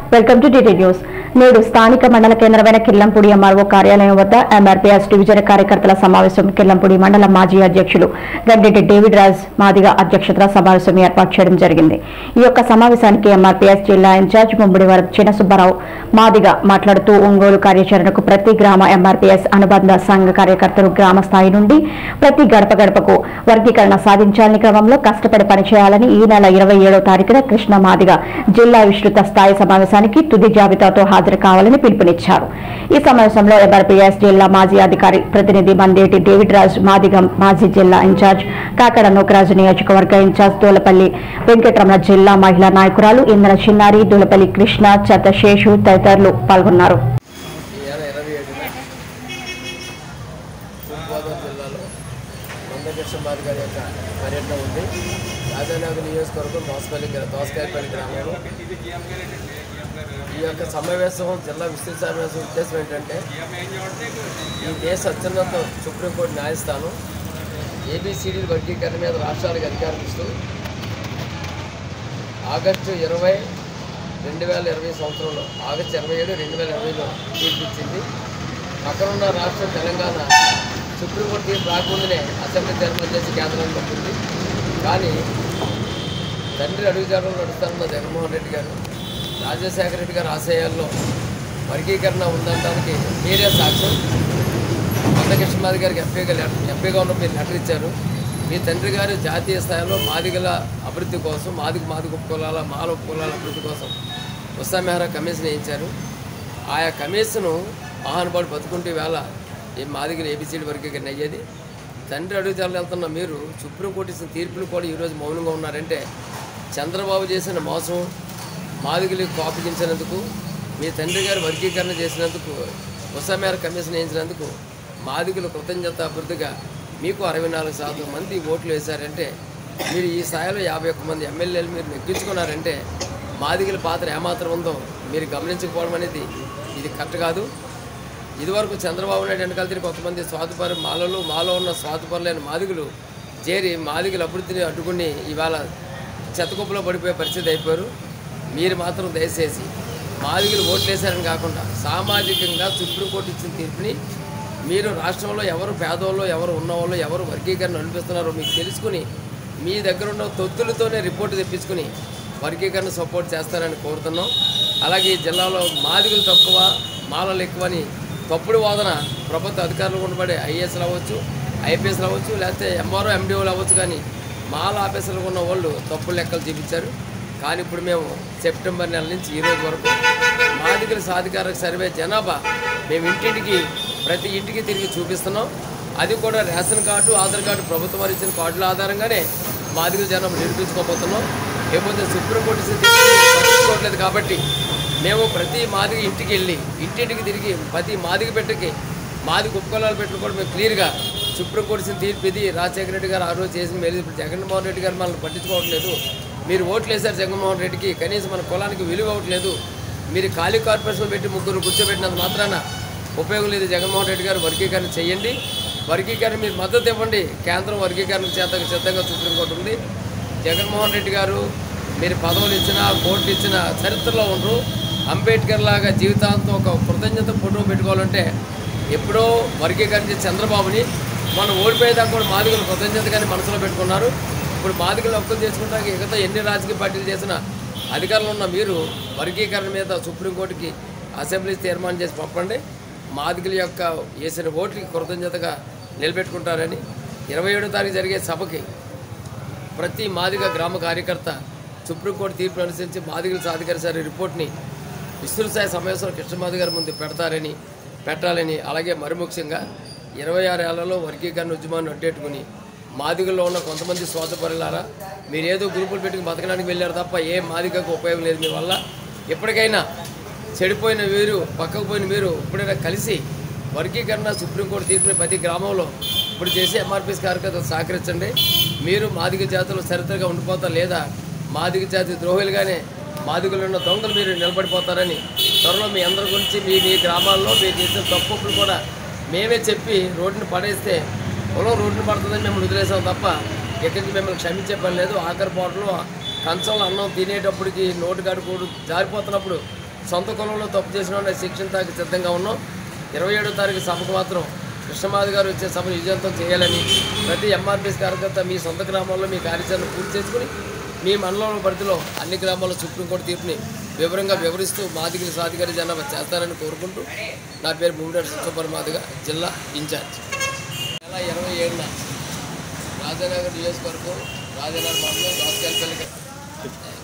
welcome to DT news నేడు స్థానిక మండల కేంద్రమైన కిల్లంపూడి ఎంఆర్ఓ కార్యాలయం వద్ద ఎంఆర్పీఎస్ డివిజన్ కార్యకర్తల సమావేశం కిల్లంపూడి మండల మాజీ అధ్యక్షులు గండెడ్డి డేవిడ్ రాజ్ మాదిగ అధ్యక్షతన సమావేశం ఏర్పాటు చేయడం జరిగింది ఈ యొక్క సమావేశానికి ఎంఆర్పీఎస్ జిల్లా ఇన్ఛార్జ్ ముమ్మిడివరం చిన సుబ్బారావు మాదిగ మాట్లాడుతూ ఒంగోలు కార్యాచరణకు ప్రతి గ్రామ ఎంఆర్పీఎస్ అనుబంధ సంఘ కార్యకర్తలు గ్రామ స్థాయి నుండి ప్రతి గడప గడపకు వర్గీకరణ సాధించాలని క్రమంలో కష్టపడి పనిచేయాలని ఈ నెల ఇరవై ఏడవ తారీఖున కృష్ణ మాదిగ జిల్లా విస్తృత స్థాయి సమావేశానికి తుది జాబితాతో హాజరు కావాలని పిలుపునిచ్చారు ఈ సమావేశంలో ఎంఆర్పీఎస్ జిల్లా మాజీ అధికారి ప్రతినిధి మందేటి డేవిడ్ రాజ్ మాదిగ మాజీ జిల్లా ఇన్ఛార్జ్ కాకడ నూకరాజు నియోజకవర్గ ఇన్ఛార్జ్ దూలపల్లి వెంకటరమణ జిల్లా మహిళా నాయకురాలు ఇంద్ర చిన్నారి దూలపల్లి కృష్ణ చెత్త శేషు తదితరులు పాల్గొన్నారు ఈ నెల ఇరవై ఏడున తూర్పుగోదావరి జిల్లాలో మందకృష్ణ బారి గారి యొక్క పర్యటన ఉంది రాజానగర్ నియోజకవర్గం దోసపల్లి గ్రా- దోసకాయపల్లి గ్రామంలో ఈ యొక్క సమావేశం జిల్లా విస్తృత సమావేశం ఉద్దేశం ఏంటంటే ఈ దేశ అత్యున్నత సుప్రీంకోర్టు న్యాయస్థానం ఏబిసిడి వర్గీకరణ మీద రాష్ట్రాలకు అధికారం ఇస్తూ ఆగస్టు ఇరవై రెండు వేల ఇరవై సంవత్సరంలో ఆగస్టు ఇరవై ఏడు రెండు వేల ఇరవైలో తీర్పిచ్చింది పక్కన ఉన్న రాష్ట్రం తెలంగాణ సుప్రీంకోర్టు తీర్పు రాకముందునే అసెంబ్లీ తీర్మానం చేసి కేంద్రాన్ని పంపింది కానీ తండ్రి అడుగుజాడలు నడుస్తున్న జగన్మోహన్ రెడ్డి గారు రాజశేఖర రెడ్డి గారి ఆశయాల్లో వర్గీకరణ ఉందనడానికి మీరే సాక్ష్యం మందకృష్ణమాది గారికి ఎంపీగా లెటర్ ఎంపీగా ఉన్న మీరు లెటర్ ఇచ్చారు మీ తండ్రి గారు జాతీయ స్థాయిలో మాదిగల అభివృద్ధి కోసం మాదిగ మాదిగ కులాల మాల కులాల అభివృద్ధి కోసం ఉత్సా మెహ్రా కమిషన్ వేయించారు ఆయా కమిషను మహానుభావుడు బతుకుంటే వేళ ఈ మాదిగలు ఏబిసిడి వర్గీకరణ అయ్యేది తండ్రి అడుగుజాలు వెళ్తున్న మీరు సుప్రీంకోర్టు ఇచ్చిన తీర్పులు కూడా ఈరోజు మౌనంగా ఉన్నారంటే చంద్రబాబు చేసిన మోసం మాదిగలకు కోపగించినందుకు మీ తండ్రి గారు వర్గీకరణ చేసినందుకు ఉసమేర కమిషన్ వేయించినందుకు మాదిగలు కృతజ్ఞత అభివృద్ధిగా మీకు అరవై నాలుగు శాతం మంది ఓట్లు వేశారంటే మీరు ఈ స్థాయిలో యాభై ఒక్క మంది ఎమ్మెల్యేలు మీరు నెగ్గించుకున్నారంటే మాదిగల పాత్ర ఏమాత్రం ఉందో మీరు గమనించకపోవడం అనేది ఇది కరెక్ట్ కాదు ఇదివరకు చంద్రబాబు నాయుడు వెనకాల తిరిగి కొంతమంది స్వాతిపరు మాలలో మాలో ఉన్న స్వాతిపరులైన మాదిగలు చేరి మాదిగల అభివృద్ధిని అడ్డుకుని ఇవాళ చెత్తకుప్పలో పడిపోయే పరిస్థితి అయిపోయారు మీరు మాత్రం దయచేసి మాదిగలు ఓట్లేశారని కాకుండా సామాజికంగా సుప్రీంకోర్టు ఇచ్చిన తీర్పుని మీరు రాష్ట్రంలో ఎవరు పేదవాళ్ళు ఎవరు ఉన్నవాళ్ళు ఎవరు వర్గీకరణ అనిపిస్తున్నారో మీకు తెలుసుకుని మీ దగ్గర ఉన్న తొత్తులతోనే రిపోర్టు తెప్పించుకుని వర్గీకరణ సపోర్ట్ చేస్తారని కోరుతున్నాం అలాగే ఈ జిల్లాలో మాదిగలు తక్కువ మాలలు ఎక్కువని తప్పుడు వాదన ప్రభుత్వ అధికారులు ఉండబడే ఐఏఎస్లు అవ్వచ్చు ఐపీఎస్లు అవ్వచ్చు లేకపోతే ఎంఆర్ఓ ఎండిఓలు అవ్వచ్చు కానీ మాల ఆఫీసర్లు ఉన్న వాళ్ళు తప్పుడు లెక్కలు చూపించారు కానీ ఇప్పుడు మేము సెప్టెంబర్ నెల నుంచి ఈ రోజు వరకు మాదిగల సాధికార సర్వే జనాభా మేము ఇంటింటికి ప్రతి ఇంటికి తిరిగి చూపిస్తున్నాం అది కూడా రేషన్ కార్డు ఆధార్ కార్డు ప్రభుత్వం వారు ఇచ్చిన కార్డుల ఆధారంగానే మాదిగల జనాభా నిరూపించుకోబోతున్నాం లేకపోతే సుప్రీంకోర్టు ఇచ్చిన తీర్పుని పట్టించుకోవట్లేదు కాబట్టి మేము ప్రతి మాదిగ ఇంటికి వెళ్ళి ఇంటింటికి తిరిగి ప్రతి మాదిగ పెట్టకి మాది కుప్పకొలాలు పెట్టిన కూడా మేము క్లియర్గా సుప్రీంకోర్టు ఇచ్చిన తీర్పు ఇది రాజశేఖర రెడ్డి గారు ఆ రోజు చేసిన మేలు ఇప్పుడు జగన్మోహన్ రెడ్డి గారు మనల్ని పట్టించుకోవట్లేదు మీరు ఓట్లు వేశారు జగన్మోహన్ రెడ్డికి కనీసం మన కులానికి విలువ అవ్వట్లేదు మీరు ఖాళీ కార్పొరేషన్ పెట్టి ముగ్గురు కూర్చోబెట్టినంత మాత్రాన ఉపయోగం లేదు జగన్మోహన్ రెడ్డి గారు వర్గీకరణ చేయండి వర్గీకరణ మీరు మద్దతు ఇవ్వండి కేంద్రం వర్గీకరణ చేత సిద్ధంగా సుప్రీంకోర్టు ఉంది జగన్మోహన్ రెడ్డి గారు మీరు పదవులు ఇచ్చినా కోర్టు ఇచ్చిన చరిత్రలో ఉండరు అంబేద్కర్ లాగా జీవితాంతం ఒక కృతజ్ఞత ఫోటో పెట్టుకోవాలంటే ఎప్పుడో వర్గీకరణ చేసిన చంద్రబాబుని మనం ఓడిపోయేదాకా కూడా మాదిగలు కృతజ్ఞతగానే మనసులో పెట్టుకున్నారు ఇప్పుడు మాదిగలు హక్కులు చేసుకుంటానికి మిగతా ఎన్ని రాజకీయ పార్టీలు చేసినా అధికారంలో ఉన్న మీరు వర్గీకరణ మీద సుప్రీంకోర్టుకి అసెంబ్లీ తీర్మానం చేసి పంపండి మాదిగల యొక్క వేసిన ఓట్లకి కృతజ్ఞతగా నిలబెట్టుకుంటారని ఇరవై ఏడో తారీఖు జరిగే సభకి ప్రతి మాదిగ గ్రామ కార్యకర్త సుప్రీంకోర్టు తీర్పును అనుసరించి మాదిగల సాధికార సరే రిపోర్ట్ని విస్తృత స్థాయి సమావేశంలో కృష్ణమాది గారి ముందు పెడతారని పెట్టాలని అలాగే మరి ముఖ్యంగా ఇరవై ఆరు ఏళ్లలో వర్గీకరణ ఉద్యమాన్ని అడ్డెట్టుకుని మాదిగల్లో ఉన్న కొంతమంది స్వార్థపరులారా మీరు ఏదో గ్రూపులు పెట్టుకుని బతకడానికి వెళ్ళారు తప్ప ఏ మాదిగకు ఉపయోగం లేదు మీ వల్ల ఎప్పటికైనా చెడిపోయిన వీరు పక్కకు పోయిన వీరు ఇప్పుడైనా కలిసి వర్గీకరణ సుప్రీంకోర్టు తీర్పుని ప్రతి గ్రామంలో ఇప్పుడు చేసే ఎంఆర్పీఎస్ కార్యకర్తలు సహకరించండి మీరు మాదిగ జాతులు చరిత్రగా ఉండిపోతారు లేదా మాదిగ జాతి ద్రోహులుగానే మాదిగలు ఉన్న దొంగలు మీరు నిలబడిపోతారని త్వరలో మీ అందరి గురించి మీ మీ గ్రామాల్లో మీరు చేసిన తప్పులు కూడా మేమే చెప్పి రోడ్డుని పడేస్తే పొలం రోడ్డుని పడుతుందని మిమ్మల్ని వదిలేసాం తప్ప ఎక్కడి నుంచి మిమ్మల్ని క్షమించే పని లేదు ఆఖరి పాటలో కంచంలో అన్నం తినేటప్పటికి నోటు కడుకోడు జారిపోతున్నప్పుడు సొంత కులంలో తప్పు చేసిన వాళ్ళని శిక్షించడానికి సిద్ధంగా ఉన్నాం ఇరవై ఏడో తారీఖు సభకు మాత్రం కృష్ణమాది గారు వచ్చే సభను విజయవంతం చేయాలని ప్రతి ఎంఆర్పిఎస్ కార్యకర్త మీ సొంత గ్రామాల్లో మీ కార్యాచరణ పూర్తి చేసుకుని మీ మండలం పరిధిలో అన్ని గ్రామాల్లో సుప్రీంకోర్టు తీర్పుని వివరంగా వివరిస్తూ మాదిగలు సాధికారి జనాభా చేస్తారని కోరుకుంటూ నా పేరు భూమిరెడ్డి సత్యపర మాదిగ జిల్లా ఇన్ఛార్జ్ నెల ఇరవై ఏడున రాజనగర్ నియోజకవర్గం రాజనగర్ మండలం దాసుకెళ్ళపల్లి